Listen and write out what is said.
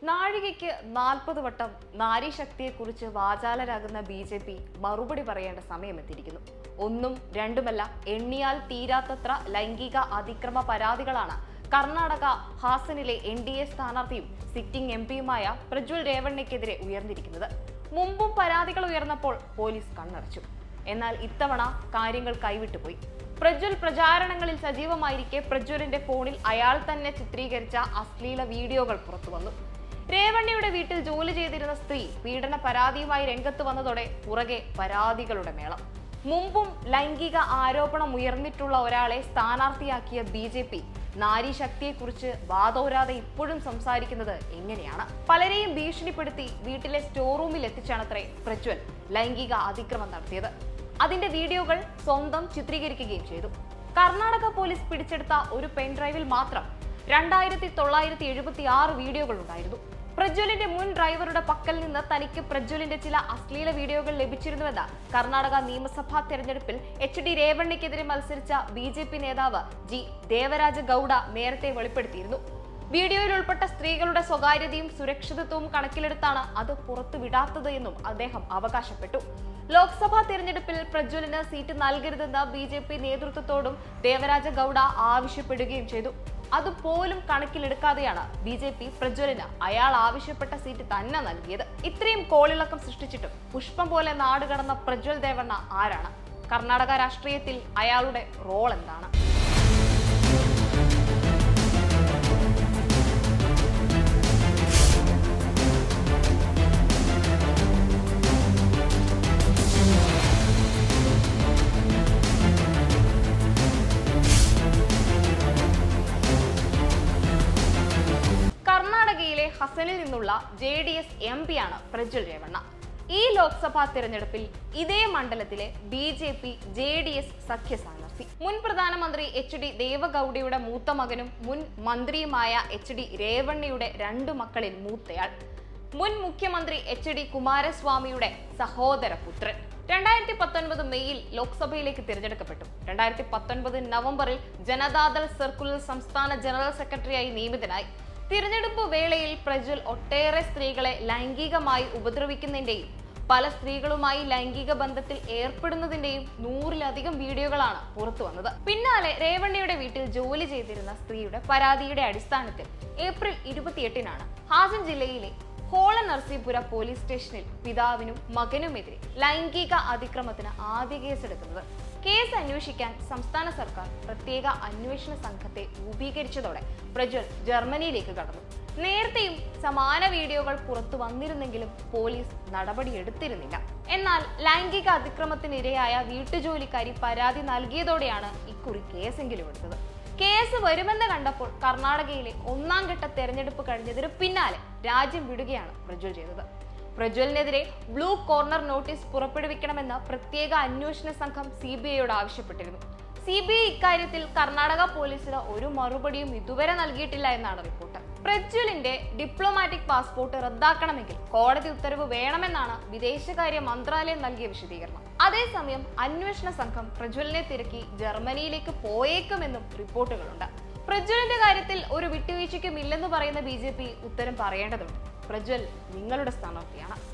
നാഴികയ്ക്ക് നാൽപ്പത് വട്ടം നാരീശക്തിയെക്കുറിച്ച് വാചാലരാകുന്ന ബി ജെ പി മറുപടി പറയേണ്ട സമയമെത്തിയിരിക്കുന്നു ഒന്നും രണ്ടുമല്ല എണ്ണിയാൽ തീരാത്തത്ര ലൈംഗിക അതിക്രമ പരാതികളാണ് കർണാടക ഹാസനിലെ എൻ ഡി എ സ്ഥാനാർത്ഥിയും സിറ്റിംഗ് എം പിയുമായ പ്രജ്വൽ രേവണ്ണയ്ക്കെതിരെ ഉയർന്നിരിക്കുന്നത് മുമ്പും പരാതികൾ ഉയർന്നപ്പോൾ പോലീസ് കണ്ണടച്ചു എന്നാൽ ഇത്തവണ കാര്യങ്ങൾ കൈവിട്ടുപോയി പ്രജ്വൽ പ്രചാരണങ്ങളിൽ സജീവമായിരിക്കെ പ്രജ്വലിന്റെ ഫോണിൽ അയാൾ തന്നെ ചിത്രീകരിച്ച അശ്ലീല വീഡിയോകൾ പുറത്തു വന്നു രേവണ്ണിയുടെ വീട്ടിൽ ജോലി ചെയ്തിരുന്ന സ്ത്രീ പീഡന പരാതിയുമായി രംഗത്ത് വന്നതോടെ പുറകെ പരാതികളുടെ മേളം മുമ്പും ലൈംഗിക ആരോപണം ഉയർന്നിട്ടുള്ള ഒരാളെ സ്ഥാനാർത്ഥിയാക്കിയ ബി ജെ പി നാരീശക്തിയെക്കുറിച്ച് വാതോരാതെ ഇപ്പോഴും സംസാരിക്കുന്നത് എങ്ങനെയാണ് പലരെയും ഭീഷണിപ്പെടുത്തി വീട്ടിലെ സ്റ്റോർ റൂമിൽ എത്തിച്ചാണത്രേ പ്രജ്വൽ ലൈംഗിക അതിക്രമം നടത്തിയത് അതിന്റെ വീഡിയോകൾ സ്വന്തം ചിത്രീകരിക്കുകയും ചെയ്തു കർണാടക പോലീസ് പിടിച്ചെടുത്ത ഒരു പെൻഡ്രൈവിൽ മാത്രം രണ്ടായിരത്തി തൊള്ളായിരത്തി എഴുപത്തി ആറ് വീഡിയോകൾ ഉണ്ടായിരുന്നു പ്രജ്വലിന്റെ മുൻ ഡ്രൈവറുടെ പക്കൽ നിന്ന് തനിക്ക് പ്രജ്വലിന്റെ ചില അശ്ലീല വീഡിയോകൾ ലഭിച്ചിരുന്നുവെന്ന് കർണാടക നിയമസഭാ തെരഞ്ഞെടുപ്പിൽ എച്ച് ഡി രേവണ്ണയ്ക്കെതിരെ മത്സരിച്ച ബി ജെ പി നേതാവ് ജി ദേവരാജ ഗൌഡ നേരത്തെ വെളിപ്പെടുത്തിയിരുന്നു വീഡിയോയിൽ ഉൾപ്പെട്ട സ്ത്രീകളുടെ സ്വകാര്യതയും സുരക്ഷിതത്വവും കണക്കിലെടുത്താണ് അത് പുറത്തുവിടാത്തത് എന്നും അദ്ദേഹം അവകാശപ്പെട്ടു ലോക്സഭാ തെരഞ്ഞെടുപ്പിൽ പ്രജ്വലിന് സീറ്റ് നൽകരുതെന്ന് ബി ജെ പി നേതൃത്വത്തോടും ദേവരാജ ഗൌഡ ആവശ്യപ്പെടുകയും ചെയ്തു അതുപോലും കണക്കിലെടുക്കാതെയാണ് ബി ജെ പി പ്രജ്വലിന് അയാൾ ആവശ്യപ്പെട്ട സീറ്റ് തന്നെ നൽകിയത് ഇത്രയും കോളിളക്കം സൃഷ്ടിച്ചിട്ടും പുഷ്പം പോലെ നാട് കടന്ന പ്രജ്വൽ ദേവണ്ണ ആരാണ് കർണാടക രാഷ്ട്രീയത്തിൽ അയാളുടെ റോൾ എന്താണ് കർണാടകയിലെ ഹസനിൽ നിന്നുള്ള ജെ ഡി എസ് എം പിയാണ് പ്രജ്വൽ രേവണ്ണ ഈ ലോക്സഭാ തിരഞ്ഞെടുപ്പിൽ ഇതേ മണ്ഡലത്തിലെ B J P J D S സഖ്യ സ്ഥാനാർത്ഥി മുൻ പ്രധാനമന്ത്രി എച്ച് ഡി ദേവഗൌഡയുടെ മൂത്ത മകനും മുൻ മന്ത്രിയുമായ എച്ച് ഡി രേവണ്ണയുടെ രണ്ടു മക്കളിൽ മൂത്തയാൾ മുൻ മുഖ്യമന്ത്രി എച്ച് ഡി കുമാരസ്വാമിയുടെ സഹോദര പുത്രൻ രണ്ടായിരത്തി പത്തൊൻപത് മെയ്യിൽ ലോക്സഭയിലേക്ക് തിരഞ്ഞെടുക്കപ്പെട്ടു രണ്ടായിരത്തി പത്തൊൻപത് നവംബറിൽ ജനതാദൾ സർക്കുലർ സംസ്ഥാന ജനറൽ സെക്രട്ടറിയായി നിയമിതനായി തിരഞ്ഞെടുപ്പ് വേളയിൽ പ്രജ്വൽ ഒട്ടേറെ സ്ത്രീകളെ ലൈംഗികമായി ഉപദ്രവിക്കുന്നതിന്റെയും പല സ്ത്രീകളുമായി ലൈംഗിക ബന്ധത്തിൽ ഏർപ്പെടുന്നതിന്റെയും നൂറിലധികം വീഡിയോകളാണ് പുറത്തു വന്നത് പിന്നാലെ രേവണ്ണയുടെ വീട്ടിൽ ജോലി ചെയ്തിരുന്ന സ്ത്രീയുടെ പരാതിയുടെ അടിസ്ഥാനത്തിൽ ഏപ്രിൽ ഇരുപത്തിയെട്ടിനാണ് ഹാസൻ ജില്ലയിലെ ഹോള നർസീപുര പോലീസ് സ്റ്റേഷനിൽ പിതാവിനും മകനുമെതിരെ ലൈംഗിക അതിക്രമത്തിന് ആദ്യ കേസെടുക്കുന്നത് കേസ് അന്വേഷിക്കാൻ സംസ്ഥാന സർക്കാർ പ്രത്യേക അന്വേഷണ സംഘത്തെ രൂപീകരിച്ചതോടെ പ്രജ്വൽ ജർമ്മനിയിലേക്ക് കടന്നു നേരത്തെയും സമാന വീഡിയോകൾ പുറത്തു വന്നിരുന്നെങ്കിലും പോലീസ് നടപടിയെടുത്തിരുന്നില്ല എന്നാൽ ലൈംഗിക അതിക്രമത്തിനിരയായ വീട്ടുജോലിക്കാരി പരാതി നൽകിയതോടെയാണ് ഇക്കുറി കേസെങ്കിലും എടുത്തത് കേസ് വരുമെന്ന് കണ്ടപ്പോൾ കർണാടകയിലെ ഒന്നാം ഘട്ട തെരഞ്ഞെടുപ്പ് കഴിഞ്ഞതിന് പിന്നാലെ രാജ്യം വിടുകയാണ് പ്രജ്വൽ ചെയ്തത് പ്രജ്വലിനെതിരെ ബ്ലൂ കോർണർ നോട്ടീസ് പുറപ്പെടുവിക്കണമെന്ന് പ്രത്യേക അന്വേഷണ സംഘം സി ബി ഐയോട് ആവശ്യപ്പെട്ടിരുന്നു സി ബി ഐ ഇക്കാര്യത്തിൽ കർണാടക പോലീസിന് ഒരു മറുപടിയും ഇതുവരെ നൽകിയിട്ടില്ല എന്നാണ് റിപ്പോർട്ട് പ്രജ്വലിന്റെ ഡിപ്ലോമാറ്റിക് പാസ്പോർട്ട് റദ്ദാക്കണമെങ്കിൽ കോടതി ഉത്തരവ് വേണമെന്നാണ് വിദേശകാര്യ മന്ത്രാലയം നൽകിയ വിശദീകരണം അതേസമയം അന്വേഷണ സംഘം പ്രജ്വലിനെ തിരക്കി ജർമ്മനിയിലേക്ക് പോയേക്കുമെന്നും റിപ്പോർട്ടുകളുണ്ട് പ്രജ്വലിന്റെ കാര്യത്തിൽ ഒരു വിട്ടുവീഴ്ചയ്ക്കും ഇല്ലെന്ന് പറയുന്ന ബി ഉത്തരം പറയേണ്ടതുണ്ട് പ്രജ്വൽ നിങ്ങളുടെ സ്ഥാനാർത്ഥിയാണ്